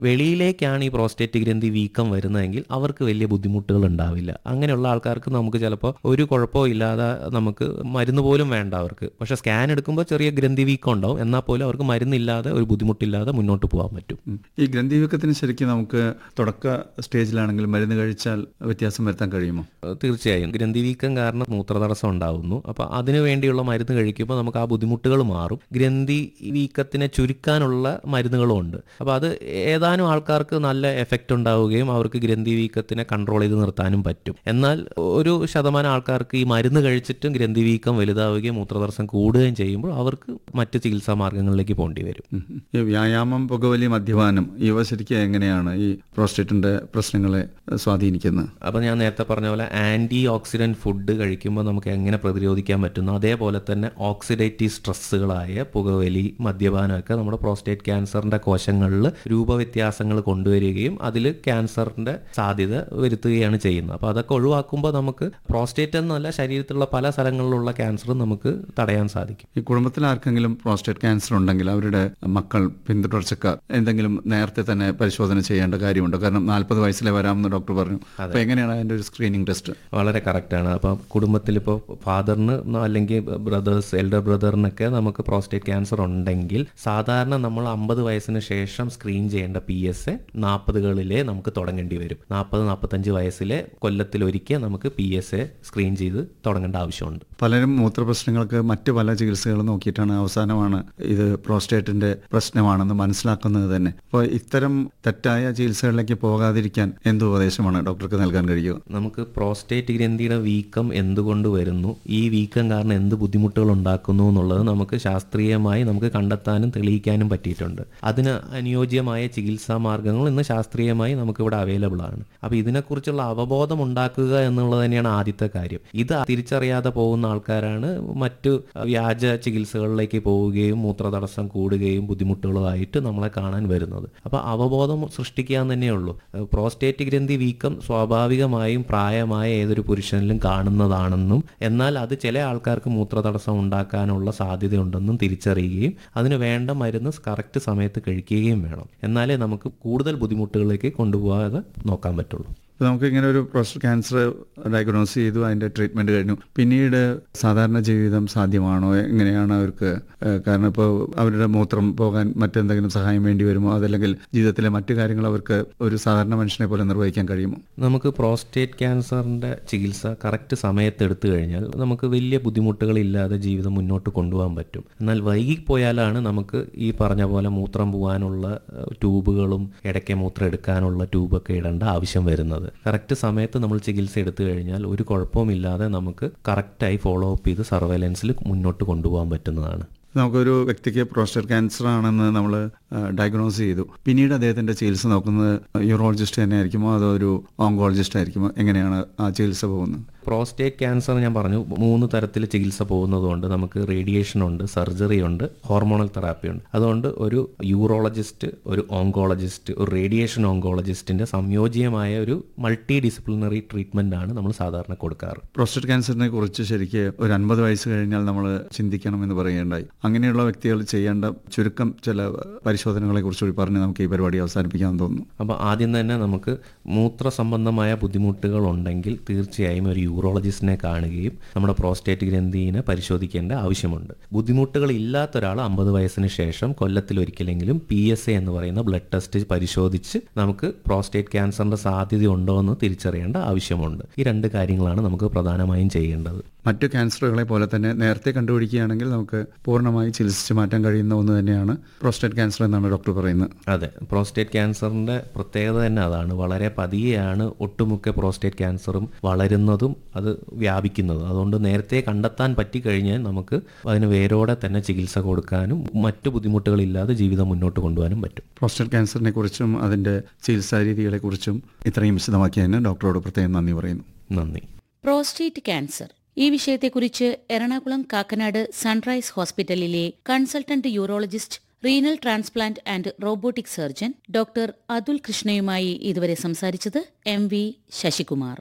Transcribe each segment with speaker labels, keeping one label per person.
Speaker 1: വെളിയിലേക്കാണ് ഈ പ്രോസ്റ്റേറ്റ് ഗ്രന്ഥി വീക്കം വരുന്നതെങ്കിൽ അവർക്ക് വലിയ ബുദ്ധിമുട്ടുകൾ ഉണ്ടാവില്ല അങ്ങനെയുള്ള ആൾക്കാർക്ക് നമുക്ക് ചിലപ്പോൾ ഒരു കുഴപ്പവും ഇല്ലാതെ നമുക്ക് മരുന്ന് പോലും വേണ്ട അവർക്ക് പക്ഷേ സ്കാൻ എടുക്കുമ്പോൾ ചെറിയ ഗ്രന്ഥി വീക്കം ഉണ്ടാവും എന്നാൽ പോലും അവർക്ക് മരുന്നില്ലാതെ ഒരു ബുദ്ധിമുട്ടില്ലാതെ മുന്നോട്ട് പോകാൻ പറ്റും
Speaker 2: ഉം. ഈ ഗ്രന്ഥിവീക്കത്തിന് ശരിക്കും നമുക്ക് തുടക്ക സ്റ്റേജിലാണെങ്കിൽ മരുന്ന് കഴിച്ചാൽ വ്യത്യാസം വരുത്താൻ കഴിയുമോ
Speaker 1: ഏഹ് തീർച്ചയായും ഗ്രന്ഥി വീക്കം കാരണം മൂത്രതടസ്സം ഉണ്ടാകുന്നു അപ്പോൾ അതിനു വേണ്ടിയുള്ള മരുന്ന് കഴിക്കുമ്പോൾ നമുക്ക് ആ ബുദ്ധിമുട്ടുകൾ മാറും ഗ്രന്ഥി വീക്കത്തിനെ ചുരുക്കാനുള്ള മരുന്നുകളും ഉണ്ട് അപ്പോൾ അത് ഏതാനും ആൾക്കാർക്ക് നല്ല എഫക്റ്റ് ഉണ്ടാവുകയും അവർക്ക് ഗ്രന്ഥി വീക്കത്തിനെ കൺട്രോൾ ചെയ്ത് നിർത്താനും പറ്റും എന്നാൽ ഒരു ശതമാനം ആൾക്കാർക്ക് ഈ മരുന്ന് കഴിച്ചിട്ടും ഗ്രന്ഥി വീക്കം വലുതാവുകയും മൂത്രതടസ്സം കൂടുകയും ചെയ്യുമ്പോൾ അവർക്ക് മറ്റ് ചികിത്സാ മാർഗങ്ങളിലേക്ക് പോകേണ്ടി വരും
Speaker 2: ഉം. ഈ വ്യായാമം പുകവലി മദ്യപാനം ഇവ ശരിക്കും എങ്ങനെയാണ് ഈ പ്രോസ്റ്റേറ്റിന്റെ പ്രശ്നങ്ങളെ ഏഹ്, സ്വാധീനിക്കുന്നത്
Speaker 1: അപ്പോൾ ഞാൻ നേരത്തെ പറഞ്ഞ പോലെ ആൻറ്റി ഓക്സിഡൻറ്റ് ഫുഡ് കഴിക്കുമ്പോൾ നമുക്ക് എങ്ങനെ പ്രതിരോധിക്കാൻ പറ്റുന്നു അതേപോലെ തന്നെ ഓക്സിഡേറ്റീവ് സ്ട്രെസ്സുകളായ പുകവലി മദ്യപാനമൊക്കെ നമ്മുടെ പ്രോസ്റ്റേറ്റ് ക്യാൻസറിൻ്റെ കോശങ്ങളിൽ രൂപവ്യത്യാസങ്ങൾ കൊണ്ടുവരികയും അതിൽ ക്യാൻസറിൻ്റെ സാധ്യത വരുത്തുകയാണ് ചെയ്യുന്നത് അപ്പോൾ അതൊക്കെ ഒഴിവാക്കുമ്പോൾ നമുക്ക് പ്രോസ്റ്റേറ്റ് എന്നല്ല ശരീരത്തിലുള്ള പല സ്ഥലങ്ങളിലുള്ള ക്യാൻസറും നമുക്ക് തടയാൻ സാധിക്കും
Speaker 2: ഈ കുടുംബത്തിൽ ആർക്കെങ്കിലും പ്രോസ്റ്റേറ്റ് ക്യാൻസർ ഉണ്ടെങ്കിൽ അവരുടെ മക്കൾ പിന്തുടർച്ചക്കാർ എന്തെങ്കിലും നേരത്തെ തന്നെ പരിശോധന ചെയ്യേണ്ട കാര്യമുണ്ടോ കാരണം നാൽപ്പത് വയസ്സിലെ വരാമെന്ന് ഡോക്ടർ പറഞ്ഞു അപ്പൊ എങ്ങനെയാണ് അതിന്റെ ഒരു സ്ക്രീനിങ് ടെസ്റ്റ്
Speaker 1: വളരെ കറക്റ്റാണ് അപ്പം കുടുംബത്തിൽ ഇപ്പോൾ ഫാദറിന് അല്ലെങ്കിൽ ബ്രദേഴ്സ് എൽഡർ ബ്രദറിനൊക്കെ നമുക്ക് പ്രോസ്റ്റേറ്റ് ക്യാൻസർ ഉണ്ടെങ്കിൽ സാധാരണ നമ്മൾ അമ്പത് വയസ്സിന് ശേഷം സ്ക്രീൻ ചെയ്യേണ്ട പി എസ് എ നാൽപ്പതുകളിലെ നമുക്ക് തുടങ്ങേണ്ടി വരും നാൽപ്പത് നാൽപ്പത്തഞ്ച് വയസ്സിലെ കൊല്ലത്തിലൊരിക്കൽ നമുക്ക് പി എസ് എ സ്ക്രീൻ ചെയ്ത് തുടങ്ങേണ്ട ആവശ്യമുണ്ട്
Speaker 2: പലരും മൂത്രപ്രശ്നങ്ങൾക്ക് മറ്റു പല ചികിത്സകളും നോക്കിയിട്ടാണ് അവസാനമാണ് ഇത് പ്രോസ്റ്റേറ്റിന്റെ പ്രശ്നമാണെന്ന് മനസ്സിലാക്കുന്നത് തന്നെ അപ്പോൾ ഇത്തരം തെറ്റായ ചികിത്സകളിലേക്ക് പോകാതിരിക്കാൻ എന്ത് ഉപദേശമാണ് ഡോക്ടർക്ക് നൽകാൻ കഴിയുക
Speaker 1: നമുക്ക് പ്രോസ്റ്റേറ്റ് ഗ്രന്ഥിയുടെ വീക്കം എന്തുകൊണ്ട് വരുന്നു ഈ വീക്കം കാരണം എന്ത് ബുദ്ധിമുട്ടുകൾ ഉണ്ടാക്കുന്നു എന്നുള്ളത് നമുക്ക് ശാസ്ത്രീയമായി നമുക്ക് കണ്ടെത്താനും തെളിയിക്കാനും പറ്റിയിട്ടുണ്ട് അതിന് അനുയോജ്യമായ ചികിത്സാ മാർഗങ്ങൾ ഇന്ന് ശാസ്ത്രീയമായി നമുക്കിവിടെ അവൈലബിൾ ആണ് അപ്പോൾ ഇതിനെക്കുറിച്ചുള്ള അവബോധം ഉണ്ടാക്കുക എന്നുള്ളത് തന്നെയാണ് ആദ്യത്തെ കാര്യം ഇത് തിരിച്ചറിയാതെ പോകുന്ന ആൾക്കാരാണ് മറ്റു വ്യാജ ചികിത്സകളിലേക്ക് പോവുകയും മൂത്രതടസ്സം കൂടുകയും ബുദ്ധിമുട്ടുകളുമായിട്ട് നമ്മളെ കാണാൻ വരുന്നത് അപ്പോൾ അവബോധം സൃഷ്ടിക്കുക എന്ന് തന്നെയുള്ളൂ ഏഹ് പ്രോസ്റ്റേറ്റ് ഗ്രന്ഥി വീക്കം സ്വാഭാവികമായും പ്രായമായ ഏതൊരു പുരുഷനിലും കാണുന്നതാണെന്നും എന്നാൽ അത് ചില ആൾക്കാർക്ക് മൂത്രതടസ്സം ഉണ്ടാക്കാനുള്ള സാധ്യതയുണ്ടെന്നും തിരിച്ചറിയുകയും അതിന് വേണ്ട മരുന്ന് കറക്റ്റ് സമയത്ത് കഴിക്കുകയും വേണം എന്നാലേ നമുക്ക് കൂടുതൽ ബുദ്ധിമുട്ടുകളിലേക്ക് കൊണ്ടുപോകാതെ നോക്കാൻ പറ്റുള്ളൂ
Speaker 2: അപ്പോൾ നമുക്ക് ഇങ്ങനെ ഒരു പ്രോസ്റ്റേറ്റ് ക്യാൻസർ ഡയഗ്നോസ് ചെയ്തു അതിന്റെ ട്രീറ്റ്മെന്റ് കഴിഞ്ഞു പിന്നീട് സാധാരണ ജീവിതം സാധ്യമാണോ എങ്ങനെയാണ് അവർക്ക് ഏഹ്, കാരണം ഇപ്പോൾ അവരുടെ മൂത്രം പോകാൻ മറ്റെന്തെങ്കിലും സഹായം വേണ്ടി വരുമോ അതല്ലെങ്കിൽ ജീവിതത്തിലെ മറ്റു കാര്യങ്ങൾ അവർക്ക് ഒരു സാധാരണ മനുഷ്യനെ പോലെ നിർവഹിക്കാൻ കഴിയുമോ
Speaker 1: നമുക്ക് പ്രോസ്റ്റേറ്റ് ക്യാൻസറിൻ്റെ ചികിത്സ കറക്റ്റ് സമയത്ത് എടുത്തു കഴിഞ്ഞാൽ നമുക്ക് വലിയ ബുദ്ധിമുട്ടുകളില്ലാതെ ജീവിതം മുന്നോട്ട് കൊണ്ടുപോകാൻ പറ്റും എന്നാൽ വൈകിപ്പോയാലാണ് നമുക്ക് ഈ പറഞ്ഞ പോലെ മൂത്രം പോകാനുള്ള ഏഹ്, ട്യൂബുകളും ഇടയ്ക്ക് മൂത്രം എടുക്കാനുള്ള ട്യൂബൊക്കെ ഇടേണ്ട ആവശ്യം വരുന്നത് കറക്റ്റ് സമയത്ത് നമ്മൾ ചികിത്സ എടുത്തു കഴിഞ്ഞാൽ ഒരു കുഴപ്പവുമില്ലാതെ നമുക്ക് കറക്റ്റായി ഫോളോ അപ്പ് ചെയ്ത് സർവൈലൻസിൽ മുന്നോട്ട് കൊണ്ടുപോകാൻ പറ്റുന്നതാണ്
Speaker 2: നമുക്കൊരു വ്യക്തിക്ക് പ്രോസ്റ്റേറ്റ് ക്യാൻസർ ആണെന്ന് നമ്മൾ ഡയഗ്നോസ് ചെയ്തു പിന്നീട് അദ്ദേഹത്തിന്റെ ചികിത്സ നോക്കുന്നത് യൂറോളജിസ്റ്റ് തന്നെ ആയിരിക്കുമോ അതോ ഒരു ഓങ്കോളജിസ്റ്റ് ആയിരിക്കുമോ എങ്ങനെയാണ് ആ ചികിത്സ പോകുന്നത്
Speaker 1: പ്രോസ്റ്റേറ്റ് ക്യാൻസർ ഞാൻ പറഞ്ഞു മൂന്ന് തരത്തിൽ ചികിത്സ പോകുന്നതുകൊണ്ട് നമുക്ക് റേഡിയേഷൻ ഉണ്ട് സർജറി ഉണ്ട് ഹോർമോണൽ തെറാപ്പി ഉണ്ട് അതുകൊണ്ട് ഒരു യൂറോളജിസ്റ്റ് ഒരു ഓങ്കോളജിസ്റ്റ് ഒരു റേഡിയേഷൻ ഓങ്കോളജിസ്റ്റിന്റെ സംയോജ്യമായ ഒരു മൾട്ടി ഡിസിപ്ലിനറി ട്രീറ്റ്മെന്റ് ആണ് നമ്മൾ സാധാരണ കൊടുക്കാറ്
Speaker 2: പ്രോസ്റ്റേറ്റ് ക്യാൻസറിനെ കുറിച്ച് ശരിക്ക് ഒരു അൻപത് വയസ്സ് കഴിഞ്ഞാൽ നമ്മൾ ചിന്തിക്കണം എന്ന് പറയുകയുണ്ടായി അങ്ങനെയുള്ള വ്യക്തികൾ ചെയ്യേണ്ട ചുരുക്കം ചില പരിശോധനകളെ കുറിച്ച് കൂടി പറഞ്ഞ് നമുക്ക് ഈ പരിപാടി അവസാനിപ്പിക്കാൻ തോന്നുന്നു
Speaker 1: അപ്പോൾ ആദ്യം തന്നെ നമുക്ക് മൂത്ര സംബന്ധമായ ബുദ്ധിമുട്ടുകൾ ഉണ്ടെങ്കിൽ തീർച്ചയായും ഒരു യൂറോളജിസ്റ്റിനെ കാണുകയും നമ്മുടെ പ്രോസ്റ്റേറ്റ് ഗ്രന്ഥിനെ പരിശോധിക്കേണ്ട ആവശ്യമുണ്ട് ബുദ്ധിമുട്ടുകൾ ഇല്ലാത്ത ഒരാൾ അമ്പത് വയസ്സിന് ശേഷം കൊല്ലത്തിൽ ഒരിക്കലെങ്കിലും പി എസ് എ എന്ന് പറയുന്ന ബ്ലഡ് ടെസ്റ്റ് പരിശോധിച്ച് നമുക്ക് പ്രോസ്റ്റേറ്റ് ക്യാൻസറിന്റെ സാധ്യത ഉണ്ടോ എന്ന് തിരിച്ചറിയേണ്ട ആവശ്യമുണ്ട് ഈ രണ്ട് കാര്യങ്ങളാണ് നമുക്ക് പ്രധാനമായും ചെയ്യേണ്ടത്
Speaker 2: മറ്റു ക്യാൻസറുകളെ പോലെ തന്നെ നേരത്തെ കണ്ടുപിടിക്കുകയാണെങ്കിൽ നമുക്ക് പൂർണ്ണമായി ചികിത്സിച്ച് മാറ്റാൻ കഴിയുന്ന ഒന്ന് തന്നെയാണ് പ്രോസ്റ്റേറ്റ് ക്യാൻസർ എന്നാണ് ഡോക്ടർ പറയുന്നത്
Speaker 1: അതെ പ്രോസ്റ്റേറ്റ് ക്യാൻസറിന്റെ പ്രത്യേകത തന്നെ അതാണ് വളരെ പതിയെയാണ് ഒട്ടുമുക്ക പ്രോസ്റ്റേറ്റ് ക്യാൻസറും വളരുന്നതും അത് വ്യാപിക്കുന്നതും അതുകൊണ്ട് നേരത്തെ കണ്ടെത്താൻ പറ്റിക്കഴിഞ്ഞാൽ നമുക്ക് അതിന് വേരോടെ തന്നെ ചികിത്സ കൊടുക്കാനും മറ്റു ബുദ്ധിമുട്ടുകളില്ലാതെ ജീവിതം മുന്നോട്ട് കൊണ്ടുപോകാനും പറ്റും
Speaker 2: പ്രോസ്റ്റേറ്റ് ക്യാൻസറിനെ കുറിച്ചും അതിന്റെ ചികിത്സാ രീതികളെ കുറിച്ചും ഇത്രയും വിശദമാക്കിയതിന് ഡോക്ടറോട് പ്രത്യേകം നന്ദി പറയുന്നു
Speaker 1: നന്ദി
Speaker 3: പ്രോസ്റ്റേറ്റ് ക്യാൻസർ ഈ വിഷയത്തെക്കുറിച്ച് എറണാകുളം കാക്കനാട് സൺറൈസ് ഹോസ്പിറ്റലിലെ consultant urologist renal transplant and robotic surgeon doctor Athul കൃഷ്ണയുമായി ഇതുവരെ സംസാരിച്ചത് M V Sasikumar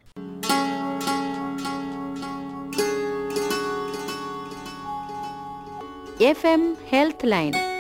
Speaker 4: F M health line